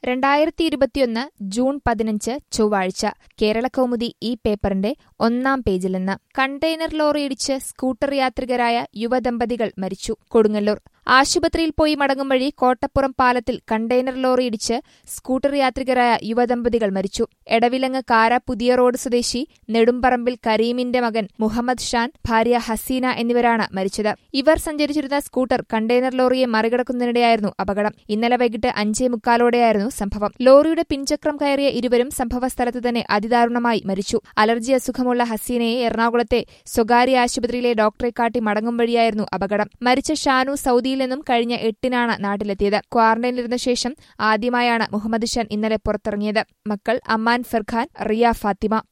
രണ്ടായിരത്തി ഇരുപത്തിയൊന്ന് ജൂൺ പതിനഞ്ച് ചൊവ്വാഴ്ച കേരളകൗമുദി ഈ പേപ്പറിന്റെ ഒന്നാം പേജിൽ നിന്ന് കണ്ടെയ്നർ ലോറിയിടിച്ച് സ്കൂട്ടർ യാത്രികരായ യുവദമ്പതികൾ മരിച്ചു കൊടുങ്ങല്ലൂർ ആശുപത്രിയിൽ പോയി മടങ്ങും വഴി കോട്ടപ്പുറം പാലത്തിൽ കണ്ടെയ്നർ ലോറിയിടിച്ച് സ്കൂട്ടർ യാത്രികരായ യുവദമ്പതികൾ മരിച്ചു എടവിലങ്ങ് കാര പുതിയ റോഡ് സ്വദേശി നെടുമ്പറമ്പിൽ കരീമിന്റെ മകൻ മുഹമ്മദ് ഷാൻ ഭാര്യ ഹസീന എന്നിവരാണ് മരിച്ചത് ഇവർ സഞ്ചരിച്ചിരുന്ന സ്കൂട്ടർ കണ്ടെയ്നർ ലോറിയെ മറികടക്കുന്നതിനിടെയായിരുന്നു അപകടം ഇന്നലെ വൈകിട്ട് അഞ്ചേ മുക്കാലോടെയായിരുന്നു സംഭവം ലോറിയുടെ പിൻചക്രം കയറിയ ഇരുവരും സംഭവസ്ഥലത്ത് തന്നെ അതിദാരുണമായി മരിച്ചു അലർജി അസുഖമുള്ള ഹസീനയെ എറണാകുളത്തെ സ്വകാര്യ ആശുപത്രിയിലെ ഡോക്ടറെ കാട്ടി മടങ്ങും വഴിയായിരുന്നു അപകടം മരിച്ച ഷാനു സൌദിയിൽ നിന്നും കഴിഞ്ഞ എട്ടിനാണ് നാട്ടിലെത്തിയത് ക്വാറന്റൈനിലിരുന്ന ശേഷം ആദ്യമായാണ് മുഹമ്മദ് ഷാൻ ഇന്നലെ പുറത്തിറങ്ങിയത് മക്കൾ അമ്മാൻ ഫർഖാൻ റിയ ഫാത്തിമ